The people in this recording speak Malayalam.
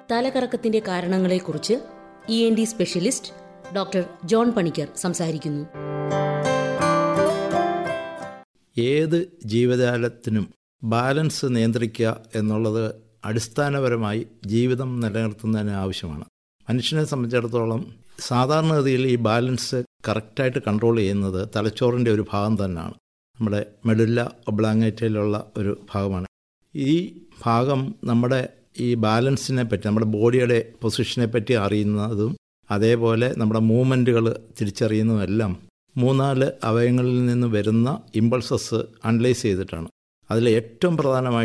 തലകറക്കത്തിന്റെ കാരണങ്ങളെക്കുറിച്ച് E N T specialist doctor John Panicker സംസാരിക്കുന്നു ഏത് ജീവജാലത്തിനും ബാലൻസ് നിയന്ത്രിക്കുക എന്നുള്ളത് അടിസ്ഥാനപരമായി ജീവിതം നിലനിർത്തുന്നതിന് ആവശ്യമാണ് മനുഷ്യനെ സംബന്ധിച്ചിടത്തോളം സാധാരണഗതിയിൽ ഈ ബാലൻസ് കറക്റ്റായിട്ട് കൺട്രോൾ ചെയ്യുന്നത് തലച്ചോറിൻ്റെ ഒരു ഭാഗം തന്നെയാണ് നമ്മുടെ മെഡുല്ല ഒബ്ലാങ്ങേറ്റയിലുള്ള ഒരു ഭാഗമാണ് ഈ ഭാഗം നമ്മുടെ ഈ ബാലൻസിനെ പറ്റി നമ്മുടെ ബോഡിയുടെ പൊസിഷനെ പറ്റി അറിയുന്നതും അതേപോലെ നമ്മുടെ മൂവ്മെൻറ്റുകൾ തിരിച്ചറിയുന്നതുമെല്ലാം മൂന്നാല് അവയവങ്ങളിൽ നിന്ന് വരുന്ന ഇമ്പൾസസ് അനലൈസ് ചെയ്തിട്ടാണ് അതിൽ ഏറ്റവും പ്രധാനമായി